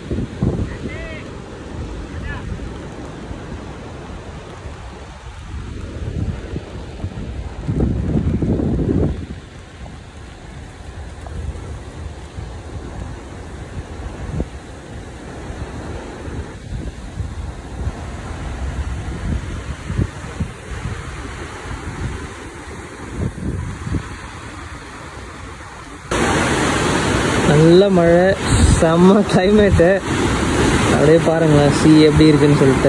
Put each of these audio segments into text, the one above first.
நல்ல மழை செம்ம கிளைமேட்டு அப்படியே பாருங்களேன் சி எப்படி இருக்குன்னு சொல்லிட்டு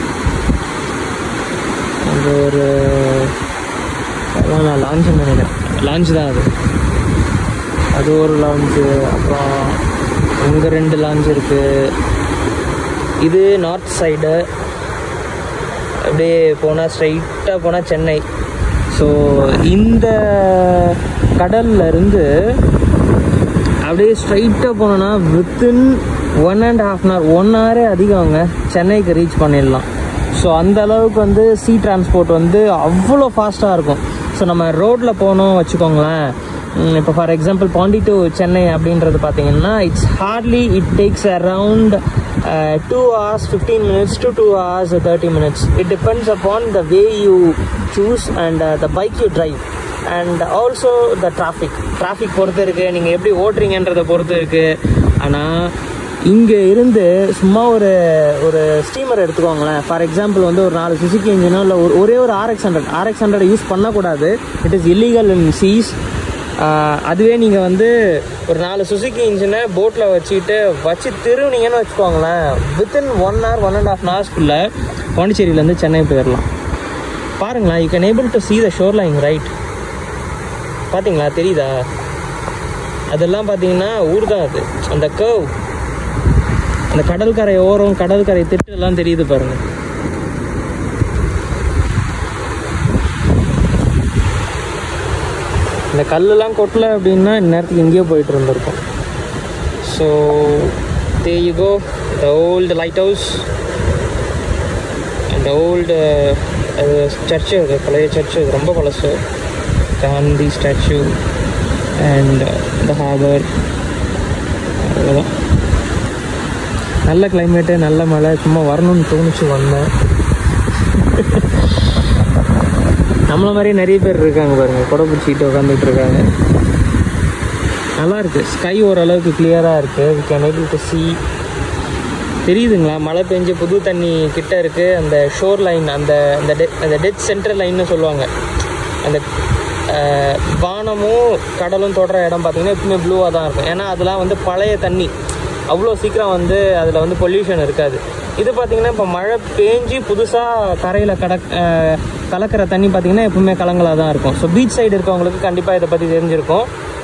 அந்த ஒரு அதான் நான் லான்ச் நினைக்கிறேன் லான்ச் தான் அது அது ஒரு லான்ச்சு அப்புறம் இங்கே ரெண்டு லான்ச் இருக்குது இது நார்த் சைடு அப்படியே போனால் ஸ்ட்ரைட்டாக போனால் சென்னை ஸோ இந்த கடல்ல இருந்து அப்படியே ஸ்ட்ரைட்டாக போனோன்னா within one and half an hour one ஹவரே அதிகங்க சென்னைக்கு ரீச் பண்ணிடலாம் ஸோ அந்த அளவுக்கு வந்து சீ டிரான்ஸ்போர்ட் வந்து அவ்வளோ ஃபாஸ்ட்டாக இருக்கும் ஸோ நம்ம ரோட்டில் போனோம் வச்சுக்கோங்களேன் இப்போ for example Pondy to Chennai அப்படின்றது பார்த்தீங்கன்னா it's hardly it takes around two hours fifteen minutes to two hours thirty minutes it depends upon the way you choose and the bike you drive and also the traffic traffic பொறுத்து இருக்குது நீங்கள் எப்படி ஓட்டுறீங்கன்றதை பொறுத்து இருக்குது ஆனால் இங்கே இருந்து சும்மா ஒரு ஒரு ஸ்டீமர் எடுத்துக்கோங்களேன் ஃபார் எக்ஸாம்பிள் வந்து ஒரு நாலு சுசுக்கி இன்ஜினோ இல்லை ஒரு ஒரே ஒரு RX hundred RX hundred use பண்ணக்கூடாது இட் இஸ் இல்லீகல் இன் சீஸ் அதுவே நீங்கள் வந்து ஒரு நாலு சுசுக்கி இன்ஜினை போட்டில் வச்சுக்கிட்டு வச்சு திருவுனீங்கன்னு வச்சுக்கோங்களேன் within one hour one and half ஹவர்ஸ்க்குள்ளே பாண்டிச்சேரியிலேருந்து சென்னை போயிடலாம் பாருங்களேன் you can able to see the shore line right பார்த்தீங்களா தெரியுதா அதெல்லாம் பார்த்தீங்கன்னா ஊர் தான் அது அந்த கர்வ் அந்த கடற்கரை ஓரம் கடற்கரை திட்டு எல்லாம் தெரியுது பாருங்க இந்த கல்லெல்லாம் கொட்டல அப்படின்னா இந்நேரத்துக்கு எங்கேயோ போயிட்டு இருந்திருக்கும் so there you go the old light house அந்த ஓல்டு சர்ச்சு அது பழைய சர்ச்சு அது ரொம்ப பழசு Gandhi statue and the harbour அவ்வளோதான் நல்ல கிளைமேட்டு நல்ல மழை சும்மா வரணும்னு தோணுச்சு வந்தேன் நம்மள மாதிரி நிறைய பேர் இருக்காங்க பாருங்க கொடை பிடிச்சிக்கிட்டு உட்காந்துட்டு இருக்காங்க நல்லா இருக்கு ஸ்கை ஓரளவுக்கு கிளியராக இருக்கு we can able to see தெரியுதுங்களா மழை பெஞ்சு புது தண்ணி கிட்ட இருக்கு அந்த ஷோர் லைன் அந்த அந்த டெ அந்த டெத் சென்டர் லைன்னு சொல்லுவாங்க அந்த அஹ், வானமும் கடலும் தொடர இடம் பார்த்தீங்கன்னா எப்பவுமே ப்ளூவாக தான் இருக்கும் ஏன்னா அதெல்லாம் வந்து பழைய தண்ணி அவ்வளோ சீக்கிரம் வந்து அதில் வந்து பொல்யூஷன் இருக்காது இது பார்த்தீங்கன்னா இப்போ மழை பேஞ்சு புதுசாக கரையில் கடக் அஹ், கலக்கிற தண்ணி பார்த்தீங்கன்னா எப்பவுமே கலங்களாக தான் இருக்கும் ஸோ பீச் சைடு இருக்கவங்களுக்கு கண்டிப்பாக இதை பற்றி தெரிஞ்சிருக்கும்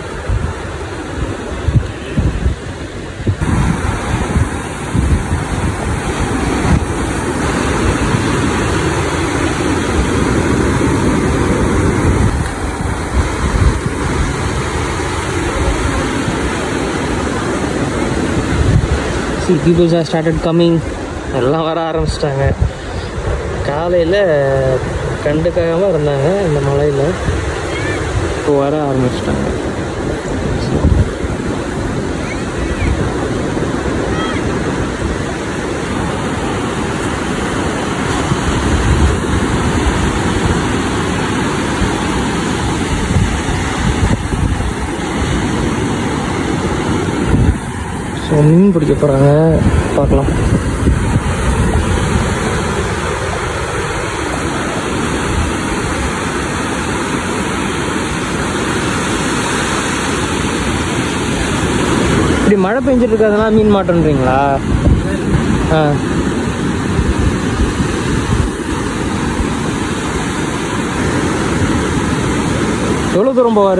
see peoples are started coming எல்லாம் வர ஆரம்பிச்சிட்டாங்க காலையில் கண்டுக்காம இருந்தாங்க இந்த மலையில் இப்போ வர ஆரம்பிச்சிட்டாங்க ஸோ மீன் பிடிக்க போகிறாங்க பார்க்கலாம் இப்படி மழை பெஞ்சிட்டு இருக்கிறதுனால மீன் மாட்டோன்றீங்களா ஆ எவ்வளோ தூரம் போவார்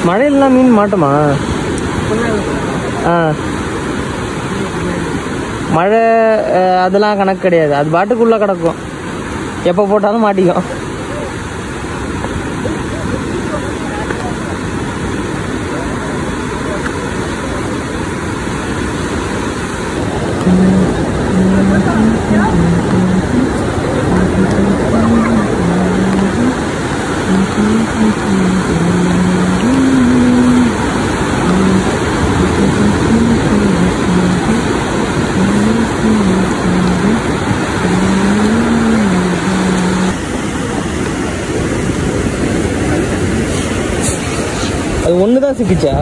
மழையிலாம் மீன் மாட்டுமா ஆ மழை அஹ், அதெல்லாம் கணக்கு கிடையாது அது பாட்டுக்குள்ளே கிடக்கும் எப்போ போட்டாலும் மாட்டிக்கும் அது ஒன்று தான் சிக்கிச்சா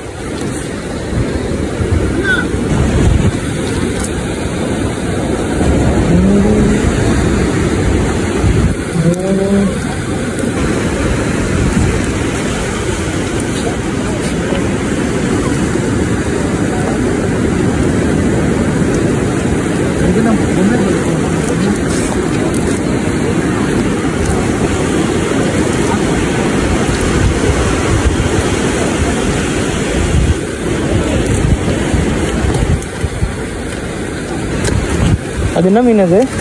அது என்ன மீன் அது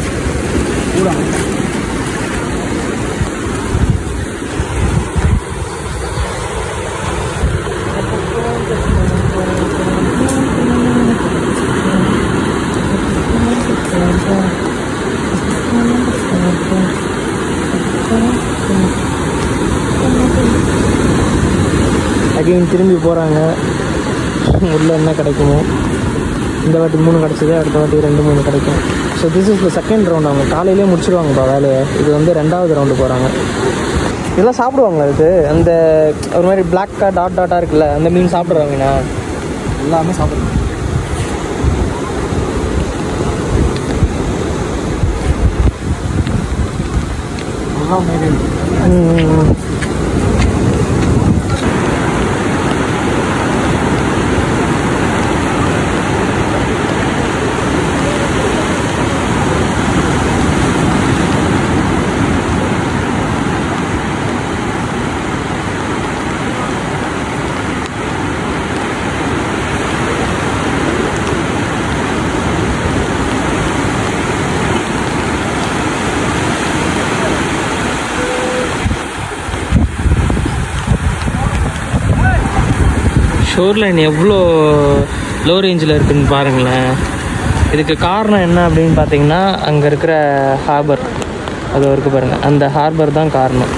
அகைன் திரும்பி போகிறாங்க உள்ள என்ன கிடைக்குமோ இந்த வாட்டி மூணு கிடச்சிது அடுத்த வாட்டி ரெண்டு மூணு கிடைக்கும் so this is the second round அவங்க காலையிலே முடிச்சிருவாங்கப்பா வேலையை இது வந்து ரெண்டாவது ரவுண்டு போகிறாங்க இதெல்லாம் சாப்பிடுவாங்களா இது அந்த ஒரு மாதிரி பிளாக்காக டாட் டாட்டாக இருக்குல்ல அந்த மீன் சாப்பிட்றாங்கண்ணா எல்லாமே சாப்பிடுறோம் எல்லாம் மீன் ம் ஷோர் லைன் எவ்வளோ லோ ரேஞ்சில் இருக்குன்னு பாருங்களேன் இதுக்கு காரணம் என்ன அப்படின்னு பார்த்தீங்கன்னா அங்கே இருக்கிற ஹார்பர் அது இருக்கு பாருங்கள் அந்த ஹார்பர் தான் காரணம்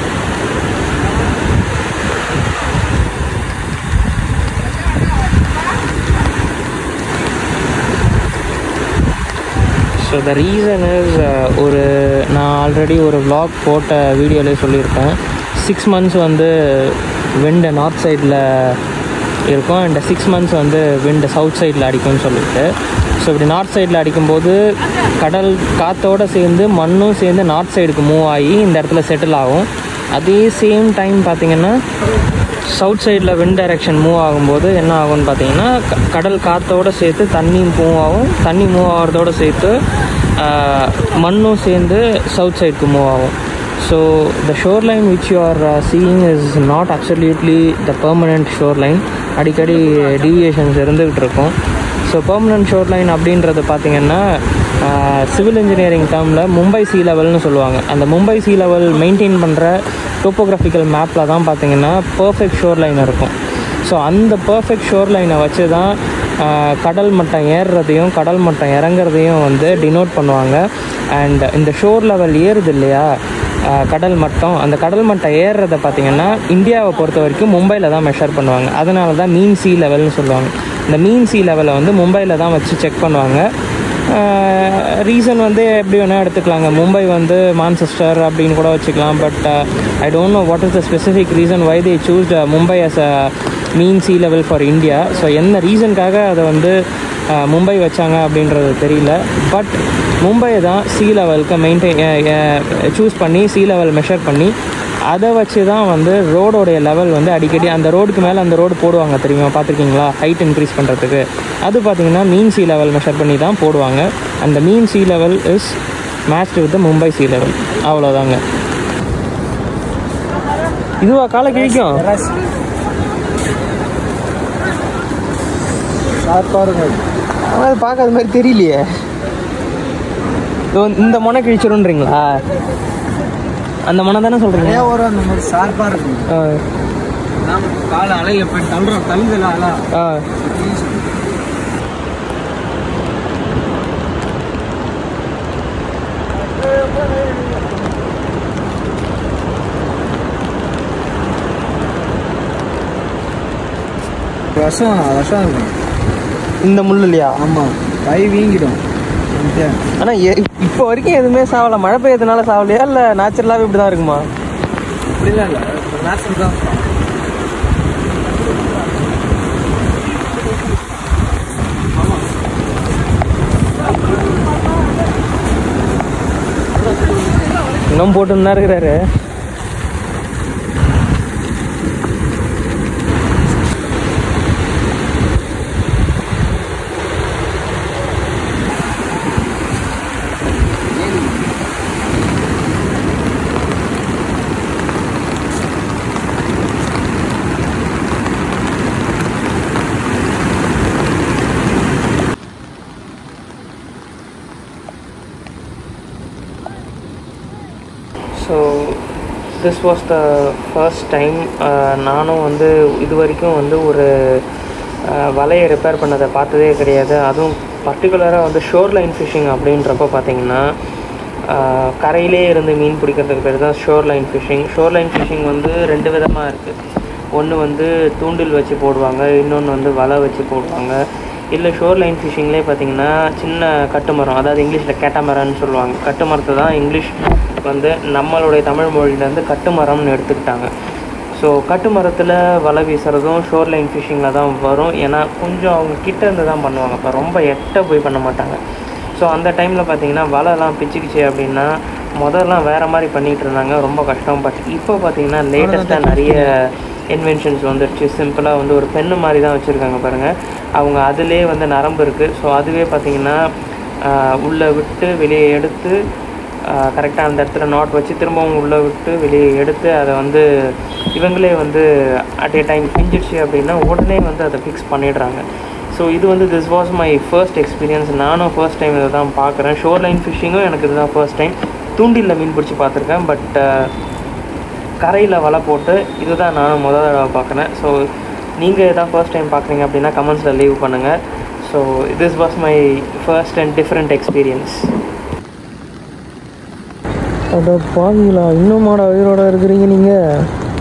ஸோ த ரீசன் இஸ் ஒரு நான் ஆல்ரெடி ஒரு vlog போட்ட வீடியோலே சொல்லியிருக்கேன் சிக்ஸ் மந்த்ஸ் வந்து விண்டு நார்த் சைடில் இருக்கும் அண்ட் சிக்ஸ் மந்த்ஸ் வந்து விண்டு சவுத் சைடில் அடிக்கும்னு சொல்லிட்டு ஸோ இப்படி நார்த் சைடில் அடிக்கும்போது கடல் காற்றோடு சேர்ந்து மண்ணும் சேர்ந்து நார்த் சைடுக்கு மூவ் ஆகி இந்த இடத்துல செட்டில் ஆகும் அதே சேம் டைம் பார்த்தீங்கன்னா சவுத் சைடில் விண்ட் டைரெக்ஷன் மூவ் ஆகும்போது என்ன ஆகும்னு பார்த்தீங்கன்னா க- கடல் காற்றோட சேர்த்து தண்ணி மூவ் ஆகும் தண்ணி மூவ் ஆகிறதோட சேர்த்து ஆஹ், மண்ணும் சேர்ந்து சவுத் சைடுக்கு மூவ் ஆகும் so the shore line which you are seeing is not absolutely the permanent shore line அடிக்கடி டீவியேஷன்ஸ் இருந்துகிட்டு இருக்கும் ஸோ பெர்மனன்ட் ஷோர் லைன் அப்படின்றது பார்த்தீங்கன்னா சிவில் இன்ஜினியரிங் டேர்மில் மும்பை சி லெவல்னு சொல்லுவாங்க அந்த மும்பை சி லெவல் மெயின்டைன் பண்ணுற டோப்போகிராஃபிக்கல் மேப்பில் தான் பார்த்தீங்கன்னா பர்ஃபெக்ட் ஷோர் லைன் இருக்கும் ஸோ அந்த பர்ஃபெக்ட் ஷோர் லைனை வச்சு தான் ஆஹ், கடல் மட்டம் ஏறுறதையும் கடல் மட்டம் இறங்குறதையும் வந்து டினோட் பண்ணுவாங்க அண்ட் இந்த ஷோர் லெவல் ஏறுது இல்லையா ஆஹ், கடல் மட்டம் அந்த கடல் மட்டம் ஏறுறத பார்த்தீங்கன்னா இந்தியாவை பொறுத்த வரைக்கும் மும்பையில் தான் மெஷர் பண்ணுவாங்க அதனால தான் மீன் சி லெவல்னு சொல்லுவாங்க இந்த மீன் சி லெவலை வந்து மும்பையில் தான் வச்சு செக் பண்ணுவாங்க ரீசன் வந்து எப்படி வேணால் எடுத்துக்கலாங்க மும்பை வந்து மான்செஸ்டர் அப்படின்னு கூட வச்சுக்கலாம் but I don't know what is the specific reason why they choose Mumbai as a mean sea level for India so என்ன ரீசனுக்காக அதை வந்து அஹ், மும்பை வச்சாங்க அப்படின்றது தெரியல பட் மும்பை தான் சி லெவலுக்கு மெயின்டைன் சூஸ் பண்ணி சி லெவல் மெஷர் பண்ணி அதை வச்சு தான் வந்து ரோடோடைய லெவல் வந்து அடிக்கடி அந்த ரோடுக்கு மேலே அந்த ரோடு போடுவாங்க தெரியுமா பார்த்துருக்கீங்களா ஹைட் இன்க்ரீஸ் பண்ணுறதுக்கு அது பார்த்தீங்கன்னா மீன் சி லெவல் மெஷர் பண்ணி தான் போடுவாங்க அந்த mean sea level is matched with Mumbai sea level அவ்வளோதாங்க இதுவா காலை கிழிக்கும் ஷார்ப்பாக இருக்கும் ஆனால் அது பார்க்க அது மாதிரி தெரியலையே இதோ இந்த முனை கிழிச்சிருன்றீங்களா அந்த முனை தானே சொல்கிறீங்க நிறையா வரும் அந்த மாதிரி ஷார்ப்பாக இருக்கும் ஆ நாம காலை அலையில் போய் தள்ளுறோம் தள்ளுதல அலை ஆ விஷம் விஷம் இருக்கும் இந்த முள் இல்லையா ஆமாம் கை வீங்கிடும் ஆனால் இப்போ வரைக்கும் எதுவுமே சாவல மழை பெய்யறதுனால சாவலையா இல்லை நேச்சுரலாகவே இப்படி தான் இருக்குமா அப்படிலாம் இல்லை நேச்சுரல் தான் இன்னும் போட்டுன்னு தான் இருக்கிறாரு so this was the first time நானும் வந்து இது வரைக்கும் வந்து ஒரு அஹ், வலையை ரிப்பேர் பண்ணதை பார்த்ததே கிடையாது அதுவும் பர்டிகுலராக வந்து ஷோர் லைன் ஃபிஷிங் அப்படின்றப்ப பார்த்தீங்கன்னா அஹ், கரையிலே இருந்து மீன் பிடிக்கிறதுக்கு பேர் தான் shore line fishing shore line fishing வந்து ரெண்டு விதமாக இருக்குது ஒன்று வந்து தூண்டில் வச்சு போடுவாங்க இன்னொன்று வந்து வலை வச்சு போடுவாங்க இல்லை ஷோர் லைன் ஃபிஷிங்லேயே பார்த்தீங்கன்னா சின்ன கட்டுமரம் அதாவது இங்கிலீஷில் கேட்டமரம்னு சொல்லுவாங்க கட்டுமரத்தை தான் இங்கிலீஷ் வந்து நம்மளுடைய தமிழ் மொழியிலேருந்து கட்டுமரம்னு எடுத்துக்கிட்டாங்க ஸோ கட்டுமரத்தில் வலை வீசுகிறதும் ஷோர் லைன் ஃபிஷிங்கில் தான் வரும் ஏன்னா கொஞ்சம் அவங்க கிட்ட இருந்து தான் பண்ணுவாங்க இப்போ ரொம்ப எட்ட போய் பண்ண மாட்டாங்க ஸோ அந்த டைமில் பார்த்தீங்கன்னா வலைலாம் பிச்சுக்கிச்சு அப்படின்னா முதல்லாம் வேறு மாதிரி பண்ணிகிட்டு இருந்தாங்க ரொம்ப கஷ்டம் பட் இப்போ பார்த்தீங்கன்னா லேட்டஸ்ட்டாக நிறைய இன்வென்ஷன்ஸ் வந்துடுச்சு சிம்பிளாக வந்து ஒரு பெண்ணு மாதிரி தான் வச்சுருக்காங்க பாருங்கள் அவங்க அதிலே வந்து நரம்பு இருக்குது ஸோ அதுவே பார்த்தீங்கன்னா உள்ளே விட்டு வெளியே எடுத்து கரெக்டாக அந்த இடத்துல நாட் வச்சு திரும்பவும் உள்ளே விட்டு வெளியே எடுத்து அதை வந்து இவங்களே வந்து அட் ஏ டைம் பிஞ்சிடுச்சு அப்படின்னா உடனே வந்து அதை ஃபிக்ஸ் பண்ணிடுறாங்க ஸோ இது வந்து this was my first experience நானும் ஃபர்ஸ்ட் டைம் இதை தான் பார்க்குறேன் ஷோர் லைன் ஃபிஷிங்கும் எனக்கு இதுதான் ஃபர்ஸ்ட் டைம் தூண்டிலில் மீன் பிடிச்சி பார்த்துருக்கேன் பட் கரையில் வலை போட்டு இதுதான் நானும் முதல் தடவை பார்க்குறேன் ஸோ நீங்கள் எதாவது ஃபர்ஸ்ட் டைம் பார்க்குறீங்க அப்படின்னா கமெண்ட்ஸில் லீவ் பண்ணுங்கள் so this was my first and different experience அட பாவீங்களா இன்னும் மாட உயிரோட இருக்கிறீங்க நீங்கள்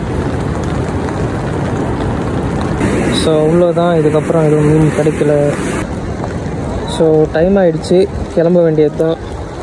ஸோ அவ்வளோதான் இதுக்கப்புறம் எதுவும் மீன் கிடைக்கல ஸோ டைம் ஆயிடுச்சு கிளம்ப வேண்டியது தான்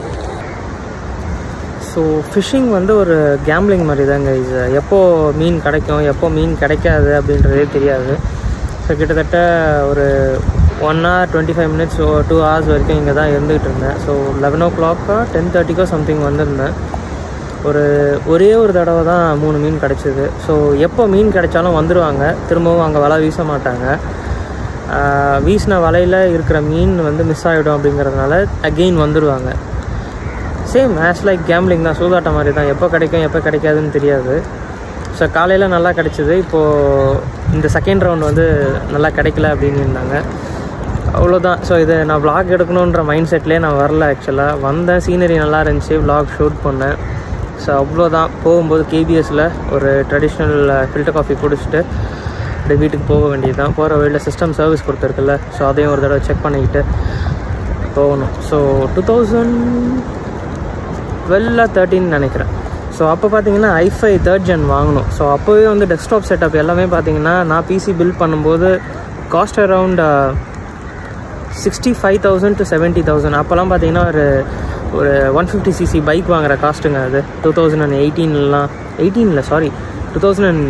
ஸோ ஃபிஷ்ஷிங் வந்து ஒரு கேம்லிங் மாதிரி தாங்க இது எப்போ மீன் கிடைக்கும் எப்போ மீன் கிடைக்காது அப்படின்றதே தெரியாது ஸோ கிட்டத்தட்ட ஒரு one hour twenty five minutes two hours வரைக்கும் இங்கே தான் இருந்துகிட்டு இருந்தேன் ஸோ லெவன் ஓ கிளாக்கோ டென் தேர்ட்டிக்கோ சம்திங் வந்திருந்தேன் ஒரு ஒரே ஒரு தடவை தான் மூணு மீன் கிடச்சிது ஸோ எப்போ மீன் கிடைச்சாலும் வந்துடுவாங்க திரும்பவும் அங்கே வலை வீச மாட்டாங்க ஆஹ் வீசின வலையில் இருக்கிற மீன் வந்து மிஸ் ஆகிடும் அப்படிங்கிறதுனால அகெயின் வந்துடுவாங்க சேம் ஆஸ் லைக் கேம்லிங் தான் சூதாட்டம் மாதிரி தான் எப்போ கிடைக்கும் எப்போ கிடைக்காதுன்னு தெரியாது ஸோ காலையில் நல்லா கிடச்சிது இப்போது இந்த செகண்ட் ரவுண்ட் வந்து நல்லா கிடைக்கல அப்படின்னு இருந்தாங்க அவ்வளோதான் ஸோ இது நான் vlog எடுக்கணுன்ற மைண்ட் செட்லேயே நான் வரல ஆக்சுவலாக வந்தேன் சீனரி நல்லா இருந்துச்சு vlog ஷூட் பண்ணேன் ஸோ அவ்வளோதான் போகும்போது கேபிஎஸில் ஒரு ட்ரெடிஷ்னல் ஃபில்டர் காஃபி குடிச்சிட்டு அப்படியே வீட்டுக்கு போக வேண்டியது தான் போகிற வழியில் சிஸ்டம் சர்வீஸ் கொடுத்துருக்குல்ல ஸோ அதையும் ஒரு தடவை செக் பண்ணிக்கிட்டு போகணும் ஸோ டூ தௌசண்ட் டுவெல்ல தேர்ட்டின் நினைக்கிறேன் ஸோ அப்போ பார்த்தீங்கன்னா ஐஃபை தேர்ட் ஜென் வாங்கணும் ஸோ அப்போவே வந்து டெஸ்க்டாப் செட்டப் எல்லாமே பார்த்தீங்கன்னா நான் பிசி பில்ட் பண்ணும்போது cost around sixty five thousand to seventy thousand அப்போல்லாம் பார்த்தீங்கன்னா ஒரு ஒரு ஒன் ஃபிஃப்டி சிசி பைக் வாங்குற காஸ்ட்டுங்க அது டூ தௌசண்ட் அண்ட் எயிட்டீன்லாம் எயிட்டீனில் sorry two thousand and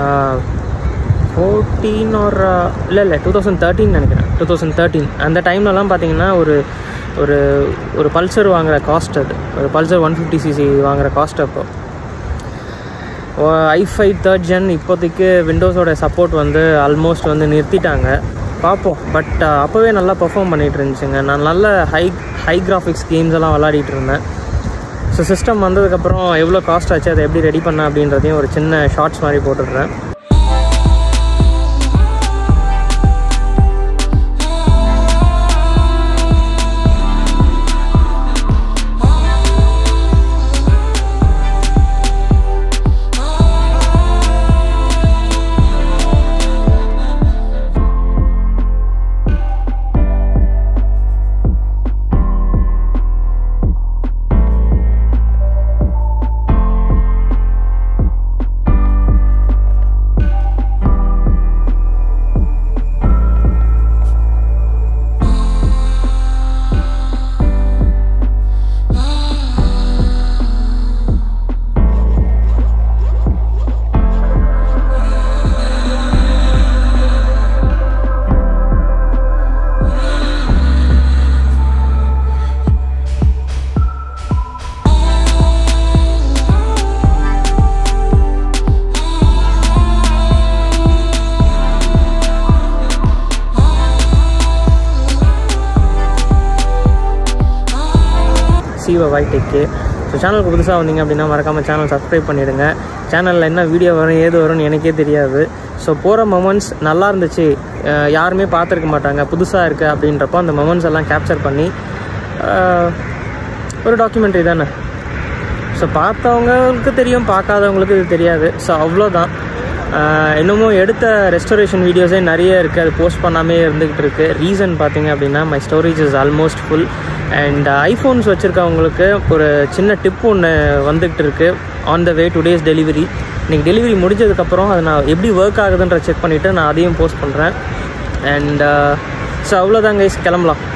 fourteen ஒரு இல்லை இல்லை டூ தௌசண்ட் தேர்ட்டின் நினைக்கிறேன் டூ தௌசண்ட் தேர்ட்டீன் அந்த டைம்லலாம் பார்த்தீங்கன்னா ஒரு ஒரு ஒரு பல்சர் வாங்குற காஸ்ட் அது ஒரு பல்சர் ஒன் ஃபிஃப்டி சிசி வாங்குற காஸ்ட் அப்போ ஐஃபை தேர்ட் ஜென் இப்போதைக்கு விண்டோஸோட சப்போர்ட் வந்து ஆல்மோஸ்ட் வந்து நிறுத்திட்டாங்க பார்ப்போம் பட் அப்போவே நல்லா பெர்ஃபார்ம் பண்ணிகிட்டு இருந்துச்சுங்க நான் நல்ல ஹை ஹை கிராஃபிக்ஸ் கேம்ஸ் எல்லாம் விளாடிட்டு இருந்தேன் ஸோ சிஸ்டம் வந்ததுக்கப்புறம் எவ்வளோ காஸ்ட் ஆச்சு அதை எப்படி ரெடி பண்ண அப்படின்றதையும் ஒரு சின்ன ஷார்ட்ஸ் மாதிரி போட்டுடுறேன் டிவ வை டெக்கு ஸோ சேனலுக்கு புதுசாக வந்தீங்க அப்படின்னா மறக்காமல் சேனல் சப்ஸ்கிரைப் பண்ணிவிடுங்க சேனலில் என்ன வீடியோ வரும் ஏது வரும்னு எனக்கே தெரியாது ஸோ போகிற மொமெண்ட்ஸ் நல்லா இருந்துச்சு அஹ் யாருமே பார்த்துருக்க மாட்டாங்க புதுசாக இருக்குது அப்படின்றப்போ அந்த மொமெண்ட்ஸ் எல்லாம் கேப்சர் பண்ணி அஹ் ஒரு டாக்குமெண்ட்ரி தானே ஸோ பார்த்தவங்களுக்கு தெரியும் பார்க்காதவங்களுக்கு இது தெரியாது ஸோ அவ்வளோதான் ஆஹ் இன்னமும் எடுத்த ரெஸ்டோரேஷன் வீடியோஸே நிறைய இருக்குது அது போஸ்ட் பண்ணாமே இருந்துகிட்டு இருக்கு ரீசன் பார்த்தீங்க அப்படின்னா my storage is almost full and iPhones வச்சுருக்கவங்களுக்கு ஒரு சின்ன டிப் ஒன்று வந்துகிட்டு இருக்கு on the way two days delivery இன்றைக்கி டெலிவரி முடிஞ்சதுக்கப்புறம் அதை நான் எப்படி ஒர்க் ஆகுதுன்ற செக் பண்ணிவிட்டு நான் அதையும் போஸ்ட் பண்ணுறேன் அண்ட் ஸோ அவ்வளோதான் கைஸ் கிளம்பலாம்